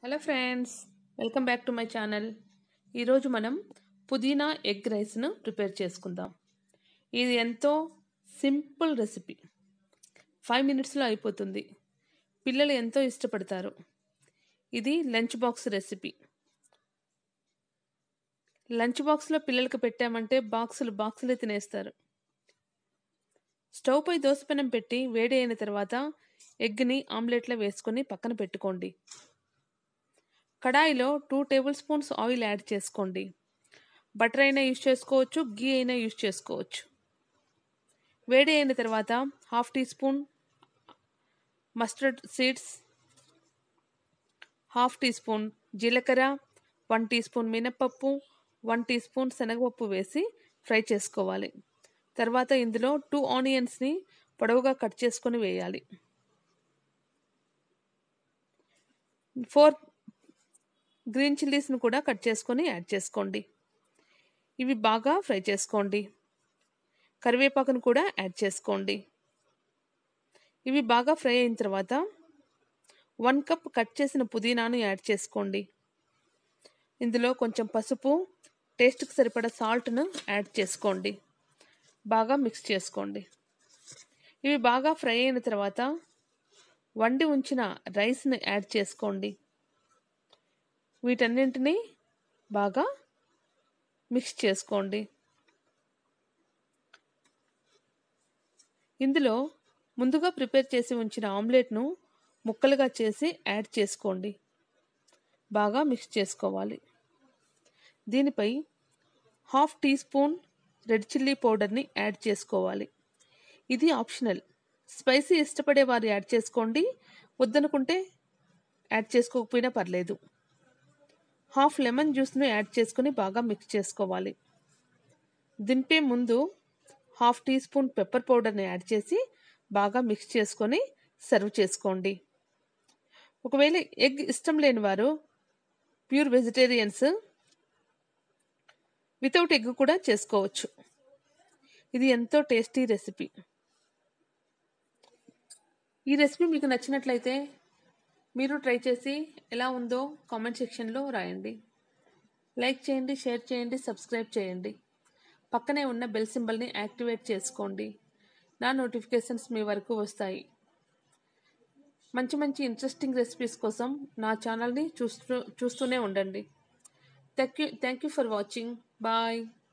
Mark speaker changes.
Speaker 1: hello friends welcome back to my channel ఈరోజు మనం పుదీనా ఎగ్ రైస్ను ప్రిపేర్ చేసుకుందాం ఇది ఎంతో సింపుల్ రెసిపీ ఫైవ్ మినిట్స్లో అయిపోతుంది పిల్లలు ఎంతో ఇష్టపడతారు ఇది లంచ్ బాక్స్ రెసిపీ లంచ్ బాక్స్లో పిల్లలకు పెట్టామంటే బాక్సులు బాక్సులే తినేస్తారు స్టవ్ పై దోసపెనం పెట్టి వేడి అయిన తర్వాత ఎగ్ని ఆమ్లెట్లో వేసుకొని పక్కన పెట్టుకోండి కడాయిలో two tablespoons oil add చేసుకోండి బటర్ అయినా యూజ్ చేసుకోవచ్చు గీ అయినా యూజ్ చేసుకోవచ్చు వేడి అయిన తర్వాత half teaspoon mustard seeds half teaspoon జీలకర్ర వన్ టీ స్పూన్ మినప్పప్పు వన్ టీ స్పూన్ శనగపప్పు వేసి ఫ్రై చేసుకోవాలి తర్వాత ఇందులో టూ ఆనియన్స్ని పొడవుగా కట్ చేసుకొని వేయాలి ఫోర్ గ్రీన్ చిల్లీస్ని కూడా కట్ చేసుకొని యాడ్ చేసుకోండి ఇవి బాగా ఫ్రై చేసుకోండి కరివేపాకును కూడా యాడ్ చేసుకోండి ఇవి బాగా ఫ్రై అయిన తర్వాత వన్ కప్ కట్ చేసిన పుదీనాను యాడ్ చేసుకోండి ఇందులో కొంచెం పసుపు టేస్ట్కి సరిపడా సాల్ట్ను యాడ్ చేసుకోండి బాగా మిక్స్ చేసుకోండి ఇవి బాగా ఫ్రై అయిన తర్వాత వండి ఉంచిన రైస్ని యాడ్ చేసుకోండి వీటన్నింటినీ బాగా మిక్స్ చేసుకోండి ఇందులో ముందుగా ప్రిపేర్ చేసి ఉంచిన ఆమ్లెట్ను ముక్కలుగా చేసి యాడ్ చేసుకోండి బాగా మిక్స్ చేసుకోవాలి దీనిపై half teaspoon red chilli పౌడర్ని యాడ్ చేసుకోవాలి ఇది ఆప్షనల్ స్పైసీ ఇష్టపడే వారు యాడ్ చేసుకోండి వద్దనుకుంటే యాడ్ చేసుకోకపోయినా పర్లేదు హాఫ్ లెమన్ జ్యూస్ను యాడ్ చేసుకుని బాగా మిక్స్ చేసుకోవాలి దింపే ముందు హాఫ్ టీ స్పూన్ పెప్పర్ పౌడర్ని యాడ్ చేసి బాగా మిక్స్ చేసుకొని సర్వ్ చేసుకోండి ఒకవేళ ఎగ్ ఇష్టం లేని వారు ప్యూర్ వెజిటేరియన్స్ వితౌట్ ఎగ్ కూడా చేసుకోవచ్చు ఇది ఎంతో టేస్టీ రెసిపీ ఈ రెసిపీ మీకు నచ్చినట్లయితే మీరు ట్రై చేసి ఎలా ఉందో కామెంట్ సెక్షన్లో రాయండి లైక్ చేయండి షేర్ చేయండి సబ్స్క్రైబ్ చేయండి పక్కనే ఉన్న బెల్ సింబల్ని యాక్టివేట్ చేసుకోండి నా నోటిఫికేషన్స్ మీ వరకు వస్తాయి మంచి మంచి ఇంట్రెస్టింగ్ రెసిపీస్ కోసం నా ఛానల్ని చూస్తూ చూస్తూనే ఉండండి thank you thank you for watching bye